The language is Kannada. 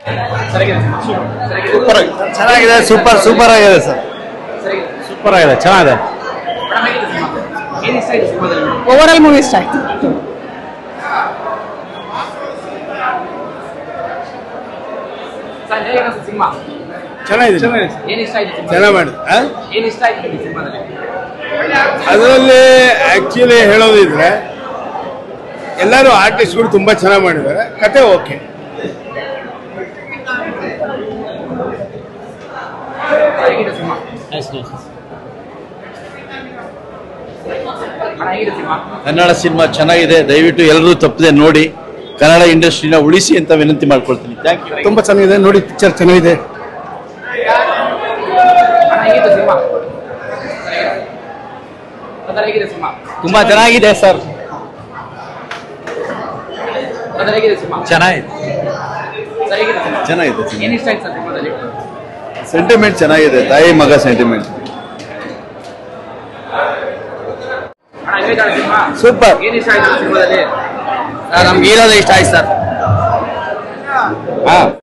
ಚೆನ್ನಾಗಿದೆ ಸೂಪರ್ ಸೂಪರ್ ಆಗಿದೆ ಸರ್ ಸೂಪರ್ ಆಗಿದೆ ಚೆನ್ನಾಗಿದೆ ಏನ್ ಇಷ್ಟ ಆಯ್ತು ಸಿನಿಮಾದಲ್ಲಿ ಮೇಡಮ್ ಓವರ್ ಆಲ್ ಮೂವಿ ಇಷ್ಟ ಆಯ್ತು ಸರ್ ಹೇಗೆ ಅನಿಸ್ತು ಸಿನಿಮಾ ಚೆನ್ನಾಗಿದೆ ಏನ್ ಇಷ್ಟ ಆಯ್ತು ಸಿನಿಮಾ ಚೆನ್ನಾಗಿ ಮಾಡಿದೆ ಏನ್ ಇಷ್ಟ ಆಯ್ತು ನಿಮಗೆ ಸಿನಿಮಾದಲ್ಲಿ ಅದರಲ್ಲಿ ಆಕ್ಚುಲಿ ಹೇಳೋದಿದ್ರೆ ಎಲ್ಲರೂ ಆರ್ಟಿಸ್ಟ್ಗಳು ತುಂಬಾ ಚೆನ್ನಾಗಿ ಮಾಡಿದ್ದಾರೆ ಕತೆ ಓಕೆ ಹೇಗಿದೆ ಸಿನಿಮಾ ಅಣ್ಣ ಹೇಗಿದೆ ಸಿನಿಮಾ ಕನ್ನಡ ಸಿನಿಮಾ ಚೆನ್ನಾಗಿದೆ ದಯವಿಟ್ಟು ಎಲ್ಲರೂ ತಪ್ಪದೆ ನೋಡಿ ಕನ್ನಡ ಇಂಡಸ್ಟ್ರಿನ ಉಳಿಸಿ ಅಂತ ವಿನಂತಿ ಮಾಡ್ಕೊಳ್ತೀನಿ ಥ್ಯಾಂಕ್ ಯು ತುಂಬಾ ಚೆನ್ನಾಗಿದೆ ನೋಡಿ ಪಿಕ್ಚರ್ ಚೆನ್ನಾಗಿದೆ ಅಣ್ಣ ಹೇಗಿತ್ತು ಸಿನಿಮಾ ಅದರ ಹೇಗಿದೆ ಸಿನಿಮಾ ತುಂಬಾ ಚೆನ್ನಾಗಿದೆ ಸರ್ ಅದರ ಹೇಗಿದೆ ಸಿನಿಮಾ ಚೆನ್ನಾಗಿದೆ ಸರ್ ಹೇಗಿದೆ ಸಿನಿಮಾ ಚೆನ್ನಾಗಿದೆ ಏನ್ ಇಷ್ಟ ಆಯ್ತು ಸರ್ ಸಿನಿಮಾದಲ್ಲಿ ಸೆಂಟಿಮೆಂಟ್ ಚೆನ್ನಾಗಿದೆ ತಾಯಿ ಮಗ ಸೆಂಟಿಮೆಂಟ್ ಅಣ್ಣ ಹೇಗಿದೆ ಅಣ್ಣ ಸಿನಿಮಾ ಸೂಪರ್ ಏನ್ ಇಷ್ಟ ಆಯ್ತು ಸಿನಿಮಾದಲ್ಲಿ ನಮ್ಗೆ ಇರೋದೇ ಇಷ್ಟ ಆಯ್ತು ಸರ್ ಹಾ